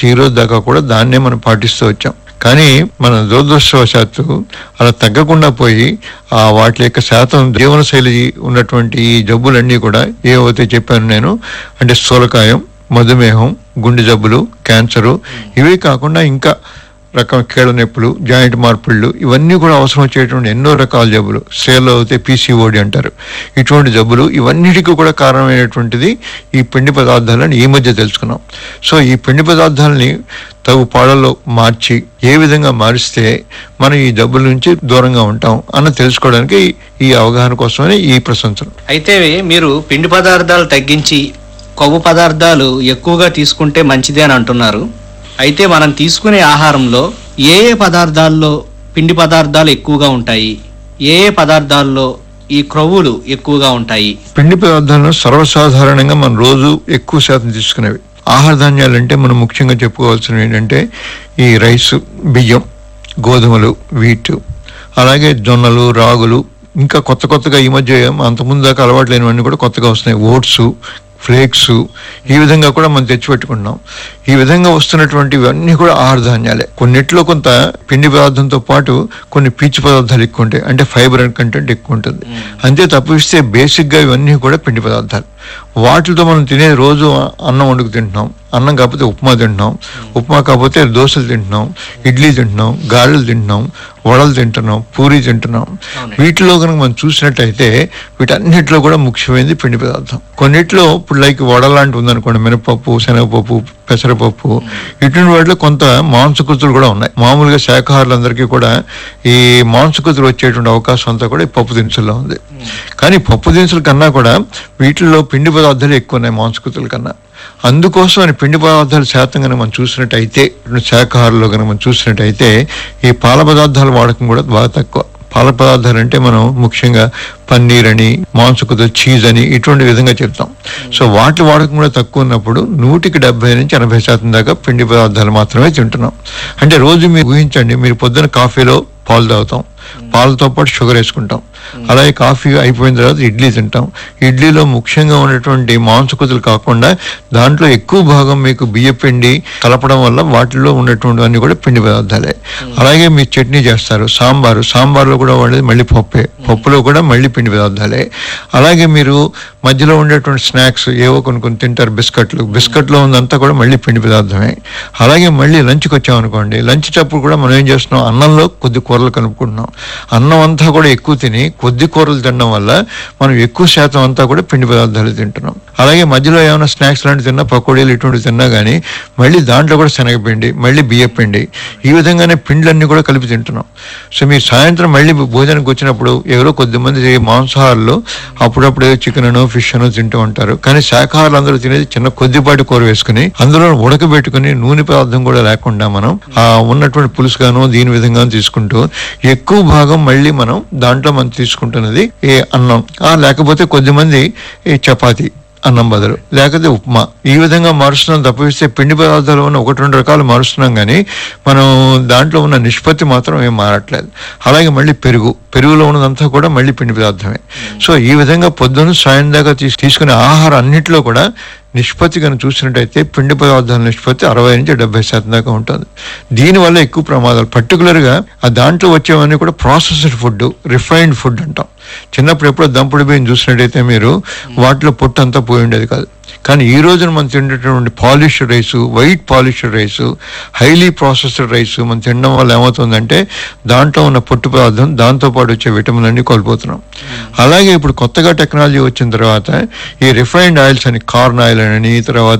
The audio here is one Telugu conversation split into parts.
ఈ రోజు దాకా కూడా దాన్నే మనం పాటిస్తూ వచ్చాం కానీ మన దురదృష్టవశాత్తు అలా తగ్గకుండా పోయి ఆ వాటి యొక్క శాతం జీవనశైలి ఉన్నటువంటి ఈ జబ్బులన్నీ కూడా ఏవైతే చెప్పాను నేను అంటే స్థూలకాయం మధుమేహం గుండె జబ్బులు క్యాన్సరు ఇవే కాకుండా ఇంకా రకం కీళ్ళ నొప్పులు జాయింట్ మార్పుళ్ళు ఇవన్నీ కూడా అవసరం వచ్చేటువంటి ఎన్నో రకాల జబ్బులు సేల్లో అయితే పీసీఓడి అంటారు ఇటువంటి జబ్బులు ఇవన్నిటికీ కూడా కారణమైనటువంటిది ఈ పిండి పదార్థాలని ఈ మధ్య తెలుసుకున్నాం సో ఈ పిండి పదార్థాలని తగు పాడల్లో మార్చి ఏ విధంగా మారిస్తే మనం ఈ జబ్బుల నుంచి దూరంగా ఉంటాం అన్న తెలుసుకోవడానికి ఈ అవగాహన కోసమని ఈ ప్రశంసలు అయితే మీరు పిండి పదార్థాలు తగ్గించి కొవ్వు పదార్థాలు ఎక్కువగా తీసుకుంటే మంచిది అని అంటున్నారు అయితే మనం తీసుకునే ఆహారంలో ఏ ఏ పదార్థాల్లో పిండి పదార్థాలు ఎక్కువగా ఉంటాయి ఏ ఏ పదార్థాల్లో ఈ క్రొవ్వులు ఎక్కువగా ఉంటాయి పిండి పదార్థాలను సర్వసాధారణంగా మనం రోజు ఎక్కువ శాతం తీసుకునేవి ఆహార ధాన్యాలు అంటే మనం ముఖ్యంగా చెప్పుకోవాల్సినవి ఏంటంటే ఈ రైసు బియ్యం గోధుమలు వీట్ అలాగే జొన్నలు రాగులు ఇంకా కొత్త కొత్తగా ఈ మధ్య అంతకుముందు దాకా అలవాటు లేనివన్నీ కూడా కొత్తగా వస్తున్నాయి ఓట్స్ ఫ్లేక్స్ ఈ విధంగా కూడా మనం తెచ్చిపెట్టుకున్నాం ఈ విధంగా వస్తున్నటువంటి ఇవన్నీ కూడా ఆహార ధాన్యాలే కొన్నిట్లో కొంత పిండి పదార్థంతో పాటు కొన్ని పీచు పదార్థాలు ఎక్కువ ఉంటాయి అంటే ఫైబర్ అండ్ కంటెంట్ ఎక్కువ ఉంటుంది అంతే తప్పిస్తే బేసిక్ గా ఇవన్నీ కూడా పిండి పదార్థాలు వాటితో మనం తినే రోజు అన్నం వండుకు తింటున్నాం అన్నం కాకపోతే ఉప్మా తింటున్నాం ఉప్మా కాకపోతే దోశలు తింటున్నాం ఇడ్లీ తింటున్నాం గారెలు తింటున్నాం వడలు తింటున్నాం పూరి తింటున్నాం అవునండి. వీటిలో కనుక మనం చూసినట్టయితే వీటన్నిటిలో కూడా ముఖ్యమైనది పిండి పదార్థం కొన్నిట్లో ఇప్పుడు లైక్ వడ లాంటి ఉందనుకోండి మినపప్పు శనగపప్పు పెసరపప్పు ఇటువంటి వాటిలో కొంత మాంసకృతులు కూడా ఉన్నాయి మామూలుగా శాఖాహారులందరికీ కూడా ఈ మాంసకృతులు వచ్చేటువంటి అవకాశం అంతా కూడా ఈ పప్పు దినుసుల్లో ఉంది కానీ పప్పు దినుసుల కన్నా కూడా వీటిల్లో పిండి పదార్థాలు ఎక్కువ ఉన్నాయి మాంసకృతుల కన్నా అందుకోసం అని పిండి పదార్థాల శాతం కనుక మనం చూసినట్టయితే శాఖాహారులో కనుక మనం చూసినట్టయితే ఈ పాల పదార్థాల వాడకం కూడా బాగా తక్కువ పాల పదార్థాలు అంటే మనం ముఖ్యంగా పన్నీర్ అని మాంసకృతులు చీజ్ అని ఇటువంటి విధంగా చెప్తాం సో వాటి వాడకం కూడా తక్కువ ఉన్నప్పుడు నూటికి డెబ్బై నుంచి ఎనభై శాతం దాకా పిండి పదార్థాలు మాత్రమే తింటున్నాం అంటే రోజు మీరు ఊహించండి మీరు పొద్దున కాఫీలో పాలు తాగుతాం పాలతో పాటు షుగర్ వేసుకుంటాం అలాగే కాఫీ అయిపోయిన తర్వాత ఇడ్లీ తింటాం ఇడ్లీలో ముఖ్యంగా ఉన్నటువంటి మాంసకృతులు కాకుండా దాంట్లో ఎక్కువ భాగం మీకు బియ్య పిండి కలపడం వల్ల వాటిలో ఉన్నటువంటివన్నీ కూడా పిండి పదార్థాలే అలాగే మీరు చట్నీ చేస్తారు సాంబారు సాంబార్లో కూడా వాడేది మళ్ళీ పప్పే పప్పులో కూడా మళ్ళీ పిండి పదార్థాలే అలాగే మీరు మధ్యలో ఉండేటువంటి స్నాక్స్ ఏవో కొన్ని కొన్ని తింటారు బిస్కెట్లు బిస్కెట్లో ఉందంతా కూడా మళ్ళీ పిండి పదార్థమే అలాగే మళ్ళీ లంచ్కి వచ్చామనుకోండి లంచ్ టప్పుడు కూడా మనం ఏం చేస్తున్నాం అన్నంలో కొద్ది కూరలు కలుపుకుంటున్నాం అన్నం అంతా కూడా ఎక్కువ తిని కొద్ది కూరలు తినడం వల్ల మనం ఎక్కువ శాతం అంతా కూడా పిండి పదార్థాలు తింటున్నాం అలాగే మధ్యలో ఏమైనా స్నాక్స్ లాంటివి తిన్నా పకోడీలు ఇటువంటివి తిన్నా కానీ మళ్ళీ దాంట్లో కూడా శనగపిండి మళ్ళీ బియ్య పిండి ఈ విధంగానే పిండ్లన్నీ కూడా కలిపి తింటున్నాం సో మీరు సాయంత్రం మళ్ళీ భోజనానికి వచ్చినప్పుడు ఎవరో కొద్దిమంది మాంసాహారులు అప్పుడప్పుడు చికెన్ అనో ఫిష్ అనో తింటూ ఉంటారు కానీ శాఖాహారులు అందరూ తినేది చిన్న కొద్దిపాటి కూర వేసుకుని అందులో ఉడకబెట్టుకుని నూనె పదార్థం కూడా లేకుండా మనం ఆ ఉన్నటువంటి పులుసు గాను దీని విధంగా తీసుకుంటూ ఎక్కువ భాగం మళ్ళీ మనం దాంట్లో మనం తీసుకుంటున్నది ఏ అన్నం ఆ లేకపోతే కొద్దిమంది ఈ చపాతి అన్నం బదులు లేకపోతే ఉప్మా ఈ విధంగా మారుస్తున్నాం తప్పిస్తే పిండి పదార్థాలు ఉన్న ఒకటి రెండు రకాలు మారుస్తున్నాం కానీ మనం దాంట్లో ఉన్న నిష్పత్తి మాత్రం ఏం మారట్లేదు అలాగే మళ్ళీ పెరుగు పెరుగులో ఉన్నదంతా కూడా మళ్ళీ పిండి పదార్థమే సో ఈ విధంగా పొద్దున్న సాయం దాకా తీసు తీసుకునే ఆహారం అన్నింటిలో కూడా నిష్పత్తి కనుక చూసినట్టయితే పిండి పదార్థాల నిష్పత్తి అరవై నుంచి డెబ్బై శాతం దాకా ఉంటుంది దీనివల్ల ఎక్కువ ప్రమాదాలు పర్టికులర్గా ఆ దాంట్లో వచ్చేవన్నీ కూడా ప్రాసెస్డ్ ఫుడ్ రిఫైన్డ్ ఫుడ్ అంటాం చిన్నప్పుడు ఎప్పుడో దంపుడు బియ్యం చూసినట్టయితే మీరు వాటిలో పొట్టు అంతా పోయి ఉండేది కాదు కానీ ఈ రోజున మనం తినేటటువంటి polished rice white polished rice highly processed rice మనం తినడం వల్ల ఏమవుతుందంటే దాంట్లో ఉన్న పొట్టు పదార్థం దాంతో పాటు వచ్చే విటమిన్ అన్ని కోల్పోతున్నాం అలాగే ఇప్పుడు కొత్తగా టెక్నాలజీ వచ్చిన తర్వాత ఈ రిఫైన్డ్ ఆయిల్స్ అని కార్న్ ఆయిల్ అని తర్వాత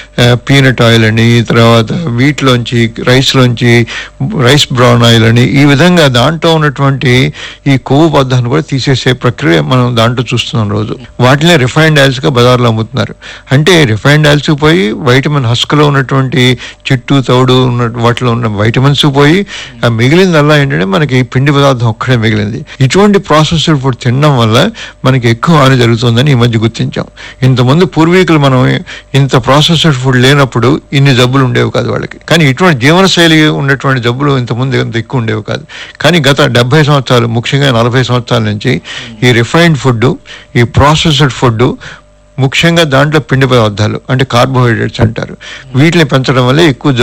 పీనట్ ఆయిల్ అని తర్వాత వీటిలోంచి రైస్లోంచి రైస్ బ్రౌన్ ఆయిల్ అని ఈ విధంగా దాంట్లో ఉన్నటువంటి ఈ కొవ్వు పదార్థాన్ని కూడా తీసేసే ప్రక్రియ మనం దాంట్లో చూస్తున్నాం రోజు వాటినే రిఫైన్డ్ ఆయిల్స్ గా బజార్లో అమ్ముతున్నారు అంటే రిఫైన్డ్ ఆయిల్స్ పోయి వైటమిన్ హస్క్లో ఉన్నటువంటి చిట్టు తౌడు ఉన్న వాటిలో ఉన్న వైటమిన్స్ పోయి ఆ మిగిలిందల్లా ఏంటంటే మనకి పిండి పదార్థం ఒక్కడే మిగిలింది ఇటువంటి ప్రాసెస్డ్ ఫుడ్ తినడం వల్ల మనకి ఎక్కువ హాని జరుగుతుందని ఈ మధ్య గుర్తించాం ఇంతకుముందు పూర్వీకులు మనం ఇంత ప్రాసెస్డ్ ఫుడ్ లేనప్పుడు ఇన్ని జబ్బులు ఉండేవి కాదు వాళ్ళకి కానీ ఇటువంటి జీవనశైలి ఉన్నటువంటి జబ్బులు ఇంతకుముందు ఇంత ఎక్కువ ఉండేవి కాదు కానీ గత డెబ్బై సంవత్సరాలు ముఖ్యంగా నలభై సంవత్సరాల నుంచి ఈ రిఫైన్డ్ ఫుడ్ ఈ ప్రాసెస్డ్ ఫుడ్ ముఖ్యంగా దాంట్లో పిండి పదార్థాలు అంటే కార్బోహైడ్రేట్స్ అంటారు వీటిని పెంచడం వల్ల ఎక్కువ